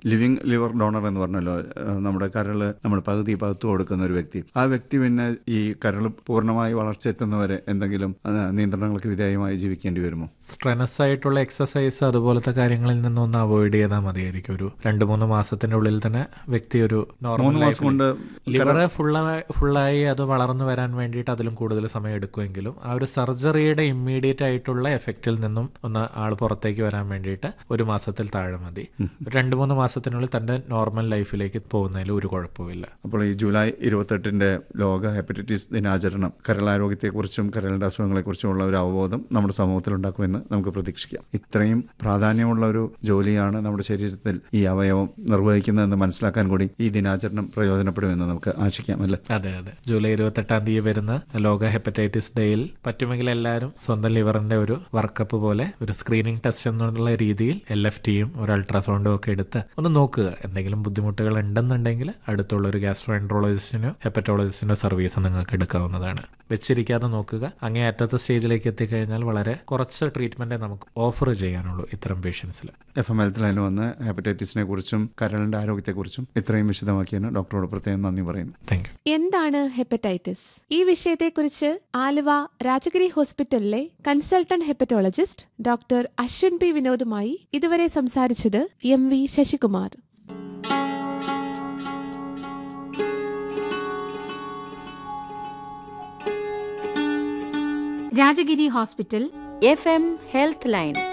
living liver donor എന്ന് പറഞ്ഞല്ലോ ഏഹ് നമ്മുടെ കരള് നമ്മൾ പകുതി പകുത്തു കൊടുക്കുന്ന ഒരു വ്യക്തി ആ വ്യക്തി പിന്നെ ഈ കരൾ പൂർണ്ണമായി വളർച്ച എത്തുന്നവരെ എന്തെങ്കിലും ആ, നിയന്ത്രണങ്ങൾക്ക് വിധേയമായി ജീവിക്കേണ്ടി വരുമോ സ്ട്രെനസ് ആയിട്ടുള്ള എക്സസൈസ് അതുപോലത്തെ കാര്യങ്ങളിൽ നിന്നൊന്ന് അവോയ്ഡ് ചെയ്താൽ മതിയായിരിക്കും ഒരു രണ്ട് മൂന്ന് മാസത്തിന്റെ ഉള്ളിൽ തന്നെ വ്യക്തി ഒരു മൂന്ന് നോർമൽ മാസം കൊണ്ട് ലിവർ ഫുള്ളായി ഫുള്ളായി അത് വളർന്നു വരാൻ വേണ്ടിയിട്ട് അതിലും കൂടുതൽ സമയം എടുക്കുമെങ്കിലും ആ ഒരു സർജറിയുടെ ഇമ്മീഡിയറ്റ് ആയിട്ടുള്ള എഫക്റ്റിൽ നിന്നും ഒന്ന് ആൾ പുറത്തേക്ക് വരാൻ വേണ്ടിയിട്ട് ഒരു മാസത്തിൽ താഴെ മതി ഒരു രണ്ട് മൂന്ന് മാസത്തിനുള്ളിൽ തന്റെ നോർമൽ ലൈഫിലേക്ക് പോകുന്നതിൽ ഒരു കുഴപ്പമില്ല അപ്പോൾ ഈ ജൂലൈ ഇരുപത്തെട്ടിന്റെ ലോക ഹെപ്പറ്റൈറ്റിസ് ദിനാചരണം കരളാരോഗ്യത്തെക്കുറിച്ചും കരളിന്റെ അസുഖങ്ങളെക്കുറിച്ചുമുള്ള ഒരു അവബോധം നമ്മുടെ സമൂഹത്തിൽ ഉണ്ടാക്കുമെന്ന് നമുക്ക് പ്രതീക്ഷിക്കാം ഇത്രയും പ്രാധാന്യമുള്ള ഒരു ജോലിയാണ് നമ്മുടെ ശരീരത്തിൽ ഈ അവയവം നിർവഹിക്കുന്നതെന്ന് മനസ്സിലാക്കാൻ കൂടി ഈ ദിനാചരണം പ്രയോജനപ്പെടുമെന്ന് നമുക്ക് ആശിക്കാം അല്ലേ അതെ അതെ ജൂലൈ ഇരുപത്തെട്ടാം തീയതി വരുന്ന ലോക ഹെപ്പറ്റൈറ്റിസ് ഡേയിൽ പറ്റുമെങ്കിൽ എല്ലാവരും സ്വന്തം ലിവറിന്റെ ഒരു വർക്കപ്പ് പോലെ ഒരു സ്ക്രീനിങ് ടെസ്റ്റ് എന്നുള്ള രീതിയിൽ എൽ എഫ് ടിയും ഒരു അൾട്രാസൗണ്ടും ഒക്കെ എടുത്ത് ഒന്ന് നോക്കുക എന്തെങ്കിലും ബുദ്ധിമുട്ടുകൾ ഉണ്ടെന്നുണ്ടെങ്കിൽ അടുത്തുള്ള ഒരു ഗ്യാസ്ട്രോ എൻട്രോളജിസ്റ്റിനോ ഹെപ്പറ്റോളജിസ്റ്റിനോ സർവീസ് നിങ്ങൾക്ക് എടുക്കാവുന്നതാണ് വെച്ചിരിക്കാതെ നോക്കുക അങ്ങേ അറ്റത്തെ സ്റ്റേജിലേക്ക് എത്തിക്കഴിഞ്ഞാൽ വളരെ കുറച്ച് ട്രീറ്റ്മെന്റേ നമുക്ക് ഓഫർ ചെയ്യാനുള്ളൂ ഇത്തരം പേഷ്യൻസിൽ എഫ് എം ഹെൽത്ത് ലൈനിൽ വന്ന് ഹെപ്പറ്റൈറ്റിസിനെ കുറിച്ചും കരളിന്റെ ആരോഗ്യത്തെക്കുറിച്ചും ഇത്രയും വിശദമാക്കിയതിന് ഡോക്ടറോട് പ്രത്യേകം നന്ദി പറയുന്നു താങ്ക് യു എന്താണ് ഹെപ്പറ്റൈറ്റിസ് ഈ വിഷയത്തെക്കുറിച്ച് ആലുവ രാജഗിരി ഹോസ്പിറ്റലിലെ consultant hepatologist doctor Ashwin P വിനോദുമായി ഇതുവരെ സംസാരിച്ചത് M V Sasikumar Rajagiri hospital F M health line